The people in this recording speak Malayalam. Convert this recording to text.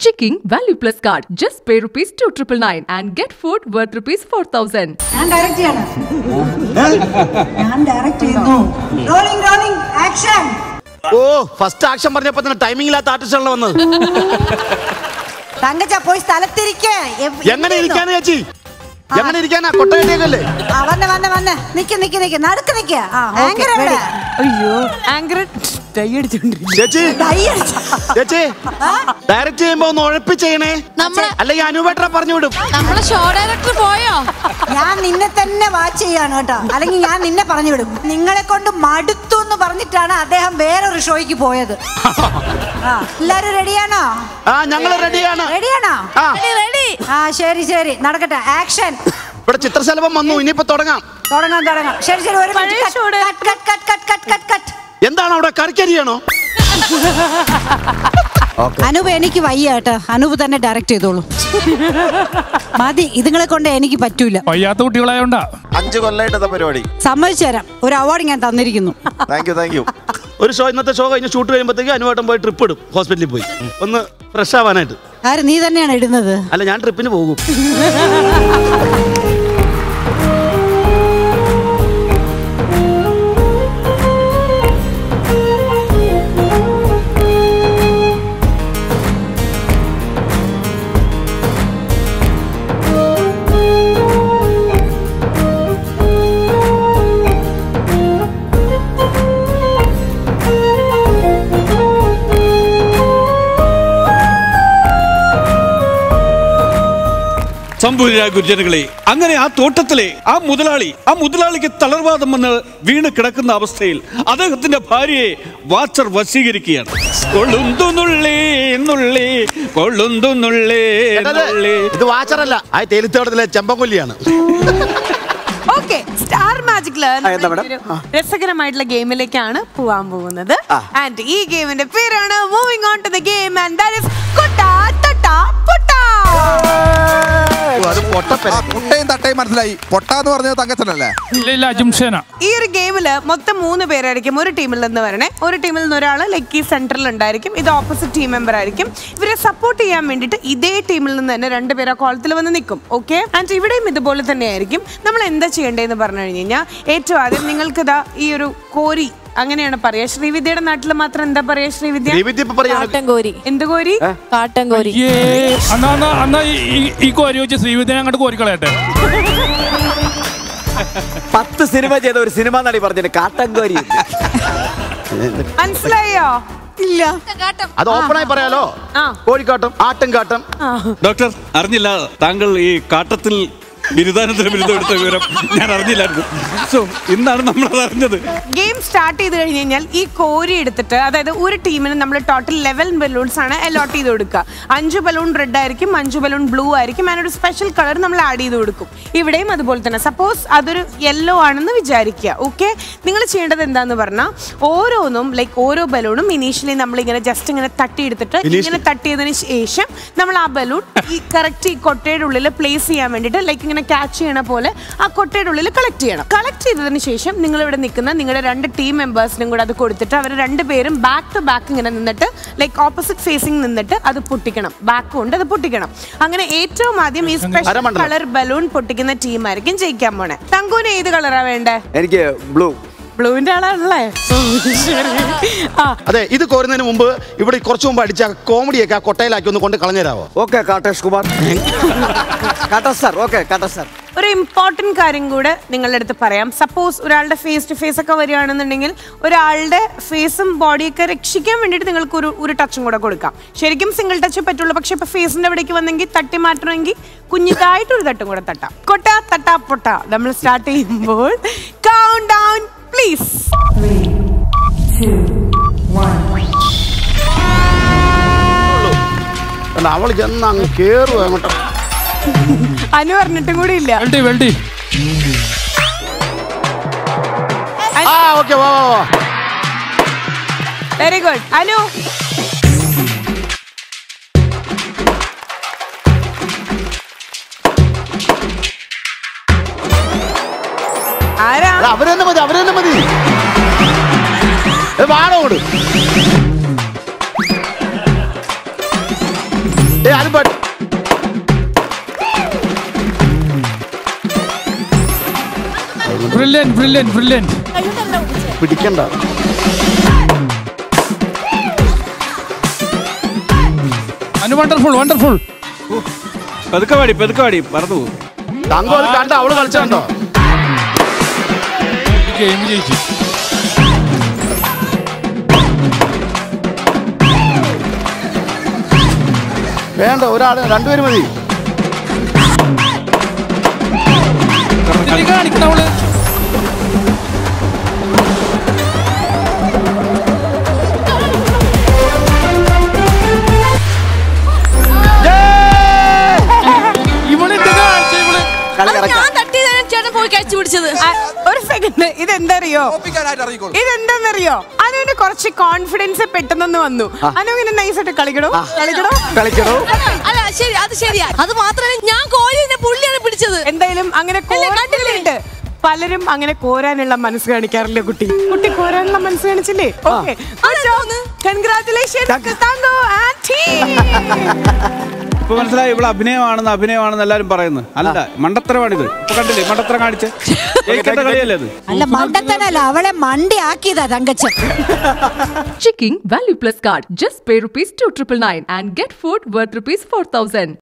Checking Value Plus card. Just pay rupees 2999 and get food worth rupees 4000. ഞാൻ ഡയറക്റ്റ് ചെയ്യണം ഞാൻ ഡയറക്റ്റ് ചെയ്യുന്നു rolling rolling action oh first action പറഞ്ഞപ്പോ തന്നെ ടൈമിംഗ് ഇല്ലാത്ത ആർട്ടിസ്റ്റാണല്ലോ വന്നത് തങ്കച്ച പോയി സ്ഥലത്തിരിക്കേ എവ്- എങ്ങനെ ഇരുന്നു. ഇരിക്കാന്ന് ചേച്ചി എങ്ങനെ ഇരിക്കാനാ കൊട്ടയല്ലേ ആ വന്ന് വന്ന് വന്ന് നിക്ക് നിക്ക് നിക്ക് നടുക്ക് നിക്ക് ആ ആങ്കർ എവിടെ അയ്യോ ആങ്കർ ഡൈ അടിച്ചോണ്ടിരിക്കും ചേച്ചി ഡൈ അടിച്ച. ചേച്ചി ഡയറക്റ്റ് ചെയ്യുമ്പോ ഒന്ന് ഉഴപ്പി ചെയ്യണേ നമ്മള് അല്ലെങ്കിൽ അനുവേട്ടറെ പറഞ്ഞു വിടും നമ്മളെ ഷോ ഡയറക്ടർ പോയോ ഞാൻ നിന്നെ തന്നെ വാച്ച് ചെയ്യാണ് കേട്ടോ അല്ലെങ്കിൽ ഞാൻ നിന്നെ പറഞ്ഞു വിടും നിങ്ങളെ കൊണ്ട് മടുത്തു എന്ന് പറഞ്ഞിട്ടാണ് അദ്ദേഹം വേറൊരു ഷോയ്ക്ക് പോയത് ആ എല്ലാരും റെഡിയാണോ ആ ഞങ്ങള് റെഡിയാണ് റെഡിയാണോ ആ റെഡി ആ ശരി ശരി നടക്കട്ടെ ആക്ഷൻ ഇവിടെ ചിത്രശലഭം വന്നു ഇനിയിപ്പോ തുടങ്ങാം തുടങ്ങാം തുടങ്ങാം ശരി ശരി ഒരു പഴയ മിനിറ്റ് ഷോയുടെ- cut cut cut cut cut cut cut എന്താണ് അവിടെ കറിക്കരിയാണോ അനൂപ് എനിക്ക് വയ്യ കേട്ടോ അനൂപ് തന്നെ ഡയറക്റ്റ് ചെയ്തോളൂ മതി ഇതുങ്ങളെ കൊണ്ട് എനിക്ക് പറ്റൂല വയ്യാത്ത കുട്ടികളായോണ്ടാ അഞ്ച് കൊല്ലായിട്ടത്തെ പരിപാടി സമ്മതിച്ചു തരാം ഒരു അവാർഡ് ഞാൻ തന്നിരിക്കുന്നു താങ്ക് യു താങ്ക് യു ഒരു ഷോ ഇന്നത്തെ ഷോ കഴിഞ്ഞ് ഷൂട്ട് കഴിയുമ്പോഴത്തേക്ക് അനുവേട്ടൻ പോയി ട്രിപ്പ് ഇടും ഹോസ്പിറ്റലിൽ പോയി ഒന്ന് ഫ്രഷ് ആവാനായിട്ട് ആര് നീ തന്നെയാണ് ഇടുന്നത് അല്ല ഞാൻ ട്രിപ്പിന് പോകും സംഭൂരാ ഗുരുജനങ്ങളെ അങ്ങനെ ആ തോട്ടത്തിലെ ആ മുതലാളി ആ മുതലാളിക്ക് തളർവാദം വന്ന് വീണ് കിടക്കുന്ന അവസ്ഥയിൽ അദ്ദേഹത്തിന്റെ ഭാര്യയെ വാച്ചർ വശീകരിക്കുകയാണ് കൊള്ളുന്തു നുള്ളി നുള്ളി കൊള്ളുന്തു നുള്ളി കേട്ടത്? നുള്ളി ഇത് വാച്ചറല്ല ആ തേലിത്തോട്ടത്തിലെ ചെമ്പക്കൊല്ലിയാണ് ഓക്കെ സ്റ്റാർ മാജിക്കില് എന്താ madam? രസകരമായിട്ടുള്ള ഗെയിമിലേക്കാണ് പോവാൻ പോകുന്നത് ആൻഡ് ഈ ഗെയിമിന്റെ പേരാണ് moving on to the game and that is കൊട്ടാ തട്ടാ പൊട്ടാ അത് പൊട്ടപ്പൻ ആ കുട്ടയും തട്ടയും മനസ്സിലായി പൊട്ടാന്ന് പറഞ്ഞത് തങ്കച്ചനല്ലേ ഇല്ല ഇല്ല അജംഷേന ഈ ഒരു ഗെയിമിൽ മൊത്തം മൂന്ന് പേരായിരിക്കും ഒരു ടീമിൽ നിന്ന് വരണേ ഒരു ടീമിൽ നിന്ന് ഒരാൾ ലൈക്ക് ഈ സെന്ററിൽ ഉണ്ടായിരിക്കും ഇത് ഓപ്പോസിറ്റ് ടീം മെമ്പർ ആയിരിക്കും ഇവരെ സപ്പോർട്ട് ചെയ്യാൻ വേണ്ടിയിട്ട് ഇതേ ടീമിൽ നിന്ന് തന്നെ രണ്ടുപേർ ആ കോളത്തിൽ വന്ന് നിൽക്കും ഓക്കെ ആൻഡ് ഇവിടെയും ഇതുപോലെ തന്നെയായിരിക്കും നമ്മൾ എന്താ ചെയ്യേണ്ടതെന്ന് പറഞ്ഞു കഴിഞ്ഞ് കഴിഞ്ഞാൽ ഏറ്റവും ആദ്യം നിങ്ങൾക്ക് ഇതാ ഈ ഒരു കോരി അങ്ങനെയാണ് പറയാ ശ്രീവിദ്യയുടെ നാട്ടിൽ മാത്രം എന്താ പറയാ ശ്രീവിദ്യ ശ്രീവിദ്യ ഇപ്പൊ പറയാണ് കാട്ടൻകോരി എന്ത് കോരി കാട്ടൻകോരി ഏ അന്നാ അന്നാ അന്നാ ഈ- ഈ- ഈ കോരി വെച്ച് ശ്രീവിദ്യനെ അങ്ങോട്ട് കോരിക്കളയട്ടെ പത്ത് സിനിമ ചെയ്ത ഒരു സിനിമ നടി പറഞ്ഞിട്ട് കാട്ടങ്കോരി മനസ്സിലായോ ഇല്ല കാട്ടം അത് ഓപ്പണായി പറയാലോ ആ. കോഴിക്കാട്ടം ആട്ടും കാട്ടം ഡോക്ടർ അറിഞ്ഞില്ല താങ്കൾ ഈ കാട്ടത്തിൽ ബിരുദാനന്തര ബിരുദം എടുത്ത വിവരം ഞാൻ അറിഞ്ഞില്ലായിരുന്നു സോ ഇന്നാണ് നമ്മൾ അത് അറിഞ്ഞത് ഗെയിം സ്റ്റാർട്ട് ചെയ്ത് കഴിഞ്ഞ് കഴിഞ്ഞാൽ ഈ കോരി എടുത്തിട്ട് അതായത് ഒരു ടീമിന് നമ്മൾ ടോട്ടൽ ലെവൻ ബലൂൺസ് ആണ് അലോട്ട് ചെയ്ത് കൊടുക്കുക അഞ്ച് ബലൂൺ റെഡ് ആയിരിക്കും അഞ്ച് ബലൂൺ ബ്ലൂ ആയിരിക്കും അതിനൊരു സ്പെഷ്യൽ കളർ നമ്മൾ ആഡ് ചെയ്ത് കൊടുക്കും ഇവിടെയും അതുപോലെ തന്നെ സപ്പോസ് അതൊരു യെല്ലോ ആണെന്ന് വിചാരിക്കുക ഓക്കെ നിങ്ങൾ ചെയ്യേണ്ടത് എന്താന്ന് പറഞ്ഞാൽ ഓരോന്നും ലൈക്ക് ഓരോ ബലൂണും ഇനീഷ്യലി നമ്മൾ ഇങ്ങനെ ജസ്റ്റ് ഇങ്ങനെ തട്ടിയെടുത്തിട്ട് ഇങ്ങനെ തട്ടിയതിന് ശേഷം നമ്മൾ ആ ബലൂൺ ഈ കറക്റ്റ് ഈ കൊട്ടയുടെ ഉള്ളിൽ പ്ലേസ് ചെയ്യാൻ വേണ്ടിയിട്ട് ലൈക്ക് ഇങ്ങനെ ക്യാച്ച് ചെയ്യണ പോലെ ആ കൊട്ടയുടെ ഉള്ളിൽ കളക്ട് ചെയ്യണം കളക്ട് ചെയ്തതിന് ശേഷം നിങ്ങൾ ഇവിടെ നിൽക്കുന്ന നിങ്ങളുടെ രണ്ട് ടീം മെമ്പേഴ്സിനും കൂടെ അത് കൊടുത്തിട്ട് അവർ രണ്ടുപേരും ബാക്ക് ടു ബാക്ക് ഇങ്ങനെ നിന്നിട്ട് ലൈക്ക് ഓപ്പോസിറ്റ് ഫേസിങ് നിന്നിട്ട് അത് പൊട്ടിക്കണം ബാക്ക് കൊണ്ട് അത് പൊട്ടിക്കണം അങ്ങനെ ഏറ്റവും ആദ്യം ഈ സ്പെഷ്യൽ അരമണ്ഡലം. കളർ ബലൂൺ പൊട്ടിക്കുന്ന ടീമായിരിക്കും ജയിക്കാൻ പോണേ തങ്കൂന് ഏത് കളറാ വേണ്ടേ എനിക്ക് ബ്ലൂ ബ്ലൂവിന്റെ ആളാണല്ലേ ശരി ആ അതെ ഇത് കോരുന്നതിന് മുമ്പ് ഇവിടെ കുറച്ചു മുമ്പ് അടിച്ച കോമഡിയൊക്കെ ആ കൊട്ടയിലാക്കി ഒന്ന് കൊണ്ട് കളഞ്ഞുതരാവോ okay Kattesh Kumar Katta sir okay Katta sir ഒരു ഇമ്പോർട്ടന്റ് കാര്യം കൂടെ നിങ്ങളുടെ അടുത്ത് പറയാം സപ്പോസ് ഒരാളുടെ ഫേസ് ടു ഫേസ് ഒക്കെ വരികയാണെന്നുണ്ടെങ്കിൽ ഒരാളുടെ ഫേസും ബോഡിയൊക്കെ രക്ഷിക്കാൻ വേണ്ടിയിട്ട് നിങ്ങൾക്ക് ഒരു ഒരു ടച്ചും കൂടെ കൊടുക്കാം ശരിക്കും സിംഗിൾ ടച്ച് പറ്റുള്ളൂ പക്ഷെ ഇപ്പൊ ഫേസിന്റെ അവിടേക്ക് വന്നെങ്കിൽ തട്ടി മാറ്റണമെങ്കിൽ കുഞ്ഞിതായിട്ട് ഒരു തട്ടും കൂടെ തട്ടാം കൊട്ട തട്ടാ പൊട്ട നമ്മൾ സ്റ്റാർട്ട് ചെയ്യുമ്പോൾ കൗണ്ട് ഡൗൺ പ്ലീസ് അല്ല അവള് ചെന്ന് അങ്ങ് കേറുക അങ്ങോട്ട് അനു പറഞ്ഞിട്ടും കൂടി ഇല്ല വെൽഡി വെൽഡി ആ ഓക്കെ വാ വാ വാ വെരി ഗുഡ് അനു ആരാ അത് അവരെന്നെ മതി അവരെന്നെ മതി വാടോട് ബ്രില്യൻ ബ്രില്യൻ ബ്രില്യൻ പിടിക്കണ്ട അനു വണ്ടർഫുൾ വണ്ടർഫുൾ പെതുക്കെ പാടി പെതുക്കെ പാടി പറന്നു പോകും തങ്കം അത് കണ്ട അവള് കളിച്ചോ ഗെയിം ജയിച്ചു വേണ്ട ഒരാള് രണ്ടുപേര് മതി ഇതിലേക്ക് കാണിക്കണം അവള് ഇവളിന്റെ കാഴ്ച ഇവള് കളി അത് കറക്റ്റ് ഞാൻ തട്ടിയതാണ് ചേട്ടൻ പോയി കഴിച്ചു പിടിച്ചത് ആ, ഒരു സെക്കൻഡ് ഇതെന്തറിയോ തോപ്പിക്കാനായിട്ട് ഇറങ്ങിക്കോളൂ ഇതെന്താന്നറിയോ അനുവിന് കുറച്ച് കോൺഫിഡൻസ് പെട്ടെന്ന് വന്നു അനു ഇങ്ങനെ നൈസായിട്ട് കളിക്കണോ കളിക്കണോ കളിക്കണോ അല്ല ശരി അത് ശരിയാ അത് മാത്രമല്ല ഞാൻ കോഴിനെ പുള്ളിയാണ് പിടിച്ചത് എന്തായാലും അങ്ങനെ അല്ലേ, കോരാനില്ലുണ്ട് പലരും അങ്ങനെ കോരാനുള്ള മനസ്സ് കാണിക്കാറില്ല കുട്ടി കുട്ടി കോരാനുള്ള മനസ്സ് കാണിച്ചില്ലേ ഓക്കെ കൺഗ്രാറ്റുലേഷൻ ഇപ്പൊ മനസ്സിലായി ഇവിടെ അഭിനയമാണെന്ന് അഭിനയമാണെന്ന് എല്ലാരും പറയുന്നു അല്ല മണ്ടത്തരമാണിത് ഇപ്പൊ കണ്ടില്ലേ മണ്ടത്തരം കാണിച്ച് ജയിക്കേണ്ട കളിയല്ലേ അത് അല്ല മണ്ടത്തനല്ല അവളെ മണ്ടി ആക്കിയതാ Thankachan Checking Value Plus card. Just pay rupees 2999 and get food worth rupees 4000.